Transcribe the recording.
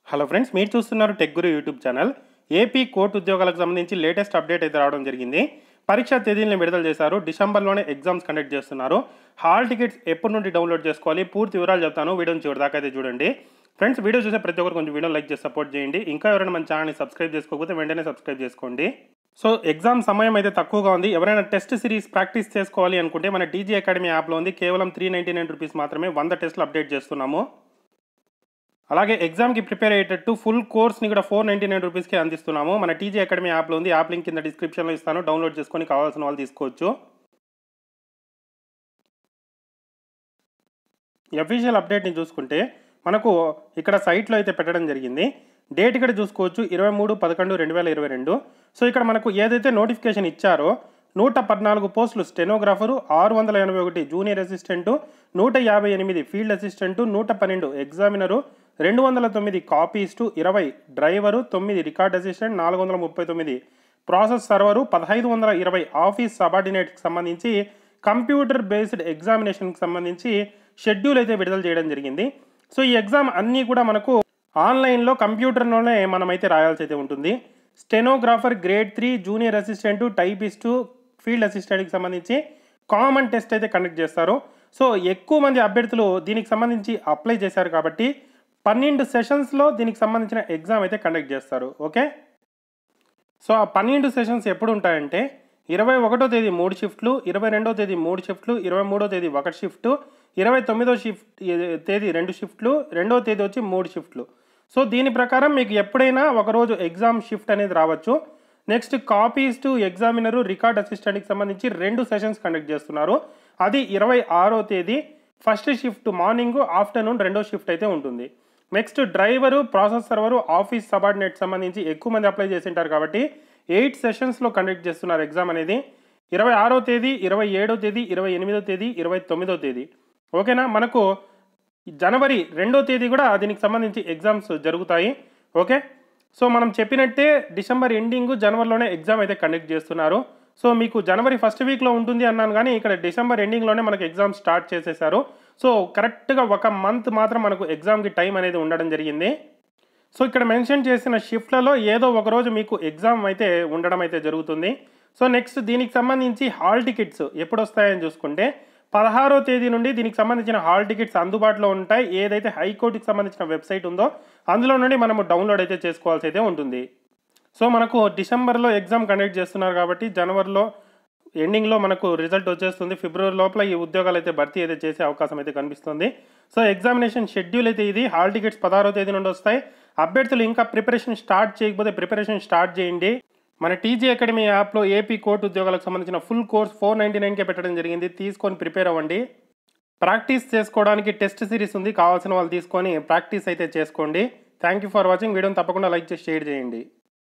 hello friends మీరు చూస్తున్నారు tech guru YouTube channel AP court ఉద్యోగాలకు సంబంధించి లేటెస్ట్ అప్డేట్ అయితే రావడం జరిగింది పరీక్షా తేదీలను విడుదల చేశారు డిసెంబర్లోనే ఎగ్జామ్స్ కండక్ట్ చేస్తున్నారు హాల్ టికెట్స్ ఎప్పటి నుండి డౌన్లోడ్ చేసుకోవాలి పూర్తి వివరాలు చెప్తాను వీడియోని చివరి దాకా అయితే చూడండి ఫ్రెండ్స్ వీడియో చూసే ప్రతి ఒక్కరు కొంచెం వీడియో లైక్ చేసి సపోర్ట్ చేయండి ఇంకా ఎవరైనా మన ఛానల్ని సబ్స్క్రైబ్ చేసుకోకపోతే వెంటనే సబ్స్క్రైబ్ చేసుకోండి సో ఎగ్జామ్ సమయం అయితే తక్కువగా ఉంది ఎవరైనా టెస్ట్ సిరీస్ ప్రాక్టీస్ చేసుకోవాలి అనుకుంటే మన టీజీ అకాడమీ యాప్లో ఉంది కేవలం త్రీ నైంటీ నైన్ రూపీస్ మాత్రమే వంద టెస్టులు అప్డేట్ చేస్తున్నాము అలాగే ఎగ్జామ్కి ప్రిపేర్ అయ్యేటట్టు ఫుల్ కోర్స్ని కూడా ఫోర్ నైంటీ నైన్ రూపీస్కి అందిస్తున్నాము మన టీజీ అకాడమీ యాప్లో ఉంది యాప్ లింక్ కింద డిస్క్రిప్షన్లో ఇస్తాను డౌన్లోడ్ చేసుకొని కావాల్సిన వాళ్ళు తీసుకోవచ్చు అఫీషియల్ అప్డేట్ని చూసుకుంటే మనకు ఇక్కడ సైట్లో అయితే పెట్టడం జరిగింది డేట్ ఇక్కడ చూసుకోవచ్చు ఇరవై మూడు పదకొండు రెండు వేల ఇరవై రెండు సో ఇక్కడ మనకు ఏదైతే నోటిఫికేషన్ ఇచ్చారో నూట పద్నాలుగు పోస్టులు స్టెనోగ్రాఫరు ఆరు వందల ఎనభై ఒకటి జూనియర్ అసిస్టెంటు నూట యాభై ఎనిమిది ఫీల్డ్ అసిస్టెంటు నూట పన్నెండు ఎగ్జామినరు రెండు వందల తొమ్మిది కాపీస్టు ఇరవై డ్రైవరు తొమ్మిది రికార్డ్ అసిస్టెంట్ నాలుగు వందల ముప్పై తొమ్మిది ప్రాసెస్ సర్వరు పదహైదు వందల ఇరవై ఆఫీస్ సబార్డినేట్కి సంబంధించి కంప్యూటర్ బేస్డ్ ఎగ్జామినేషన్కి సంబంధించి షెడ్యూల్ అయితే విడుదల చేయడం జరిగింది సో ఈ ఎగ్జామ్ అన్నీ కూడా మనకు ఆన్లైన్లో కంప్యూటర్లోనే మనమైతే రాయాల్సి అయితే ఉంటుంది stenographer grade three junior assistant typist field అసిస్టెంట్కి సంబంధించి కామన్ టెస్ట్ అయితే కండక్ట్ చేస్తారు సో ఎక్కువ మంది అభ్యర్థులు దీనికి సంబంధించి అప్లై చేశారు కాబట్టి పన్నెండు సెషన్స్లో దీనికి సంబంధించిన ఎగ్జామ్ అయితే కండక్ట్ చేస్తారు ఓకే సో ఆ పన్నెండు సెషన్స్ ఎప్పుడు ఉంటాయంటే ఇరవై ఒకటో తేదీ మూడు షిఫ్ట్లు ఇరవై రెండో తేదీ మూడు షిఫ్ట్లు ఇరవై మూడో తేదీ ఒక షిఫ్ట్ ఇరవై తొమ్మిదో షిఫ్ట్ తేదీ రెండు షిఫ్ట్లు రెండో తేదీ వచ్చి మూడు షిఫ్ట్లు సో దీని ప్రకారం మీకు ఎప్పుడైనా ఒకరోజు ఎగ్జామ్ షిఫ్ట్ అనేది రావచ్చు next copies to examiner record అసిస్టెంట్కి సంబంధించి రెండు సెషన్స్ కండక్ట్ చేస్తున్నారు అది ఇరవై ఆరో తేదీ ఫస్ట్ షిఫ్ట్ మార్నింగ్ ఆఫ్టర్నూన్ రెండో షిఫ్ట్ అయితే ఉంటుంది next driver process server office subordinate సంబంధించి ఎక్కువ మంది అప్లై చేసి ఉంటారు కాబట్టి ఎయిట్ సెషన్స్లో కండక్ట్ చేస్తున్నారు ఎగ్జామ్ అనేది ఇరవై ఆరో తేదీ ఇరవై ఏడో తేదీ ఇరవై ఎనిమిదో తేదీ ఇరవై తొమ్మిదో తేదీ ఓకేనా మనకు జనవరి రెండో తేదీ కూడా దీనికి సంబంధించి ఎగ్జామ్స్ జరుగుతాయి ఓకే సో మనం చెప్పినట్టే డిసెంబర్ ఎండింగ్ జనవరిలోనే ఎగ్జామ్ అయితే కండక్ట్ చేస్తున్నారు సో మీకు జనవరి ఫస్ట్ వీక్లో ఉంటుంది అన్నాను కానీ ఇక్కడ డిసెంబర్ ఎండింగ్లోనే మనకు ఎగ్జామ్ స్టార్ట్ చేసేసారు సో కరెక్ట్గా ఒక మంత్ మాత్రం మనకు ఎగ్జామ్కి టైం అనేది ఉండడం జరిగింది సో ఇక్కడ మెన్షన్ చేసిన షిఫ్ట్లలో ఏదో ఒక రోజు మీకు ఎగ్జామ్ అయితే ఉండడం అయితే జరుగుతుంది సో నెక్స్ట్ దీనికి సంబంధించి హాల్ టికెట్స్ ఎప్పుడు వస్తాయని చూసుకుంటే పదహారో తేదీ నుండి దీనికి సంబంధించిన హాల్ టికెట్స్ అందుబాటులో ఉంటాయి ఏదైతే హైకోర్టుకి సంబంధించిన వెబ్సైట్ ఉందో అందులో నుండి మనము డౌన్లోడ్ అయితే చేసుకోవాల్సి అయితే ఉంటుంది సో మనకు డిసెంబర్లో ఎగ్జామ్ కండక్ట్ చేస్తున్నారు కాబట్టి జనవరిలో ఎండింగ్లో మనకు రిజల్ట్ వచ్చేస్తుంది ఫిబ్రవరి లోపల ఈ ఉద్యోగాలు అయితే భర్తీ అయితే చేసే అవకాశం అయితే కనిపిస్తుంది సో ఎగ్జామినేషన్ షెడ్యూల్ అయితే ఇది హాల్ టికెట్స్ పదహారో తేదీ నుండి వస్తాయి అభ్యర్థులు ఇంకా ప్రిపరేషన్ స్టార్ట్ చేయకపోతే ప్రిపరేషన్ స్టార్ట్ చేయండి మన టీజీ అకాడమీ యాప్లో ఏపీ కోర్టు ఉద్యోగాలకు సంబంధించిన ఫుల్ కోర్స్ ఫోర్ నైంటీ నైన్కే పెట్టడం జరిగింది తీసుకొని ప్రిపేర్ అవ్వండి ప్రాక్టీస్ చేసుకోవడానికి టెస్ట్ సిరీస్ ఉంది కావాల్సిన వాళ్ళు తీసుకొని ప్రాక్టీస్ అయితే చేసుకోండి థ్యాంక్ యూ ఫర్ వాచింగ్ వీడియోని తప్పకుండా లైక్ చేసి షేర్ చేయండి